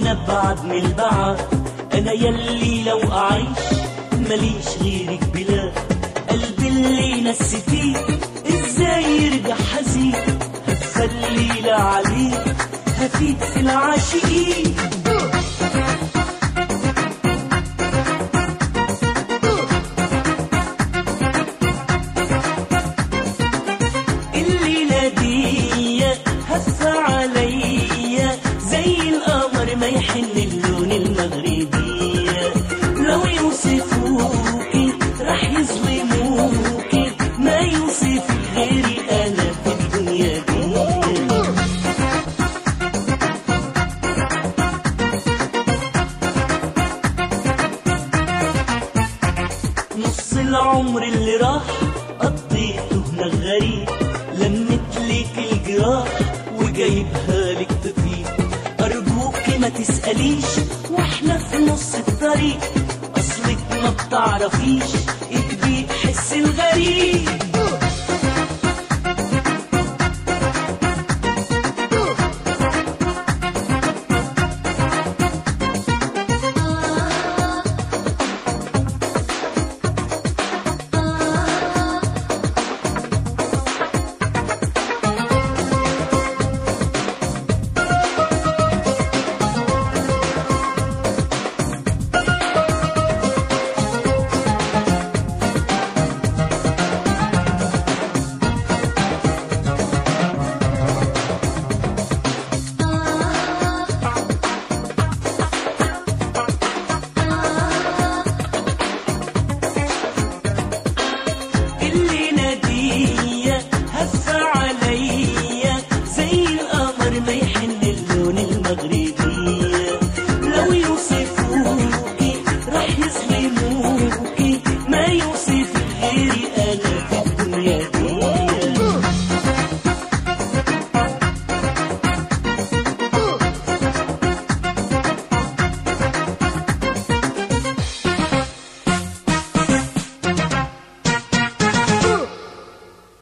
نبعد من البعد انا يلي لو اعيش ماليش غيرك بلا قلبي اللي نسيتيه ازاي يرجع حزين هتخلي لا عليه هفيد في العاشقين الليلة دي هف عليا زي القمر ما يحن اللون المغربي لو يوصفوكي راح يظلموكي ما يوصف غيري انا في الدنيا دي نص العمر اللي راح قضيته هنا غريب لمت ليك الجراح وجايبها لك تطيب أرجوك ما تسأليش واحنا في نص الطريق أصلك ما بتعرفيش إيه بيحس الغريب